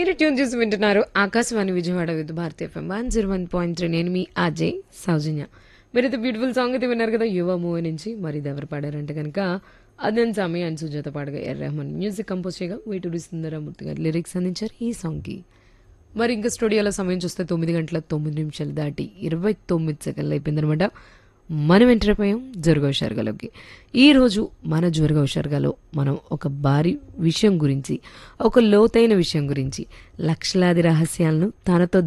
మీరు ట్యూన్ చేసి వింటున్నారు Akashvani Vijayawada with Bharati FM one zero one point three నేను మీ అజయ్ సౌజన్య మీరైతే బ్యూటిఫుల్ సాంగ్ అయితే విన్నారు కదా యువ మూవీ నుంచి మరి ఇది ఎవరు పాడారంటే కనుక అదన్ సామి అండ్ సుజాత పాడగా ఎర్ రెహమాన్ మ్యూజిక్ కంపోజ్ చేయగా వేటూరి సుందరమూర్తి గారు లిరిక్స్ అందించారు ఈ సాంగ్కి మరి ఇంకా స్టూడియోలో సమయం చూస్తే తొమ్మిది గంటల తొమ్మిది నిమిషాలు దాటి ఇరవై తొమ్మిది సెకండ్లు అయిపోయిందనమాట మనం ఎంటర్ అయిపోయాం జరుగవ షర్గలోకి ఈరోజు మన జరుగవ షర్గలో మనం ఒక భారీ విషయం గురించి ఒక లోతైన విషయం గురించి లక్షలాది రహస్యాలను తనతో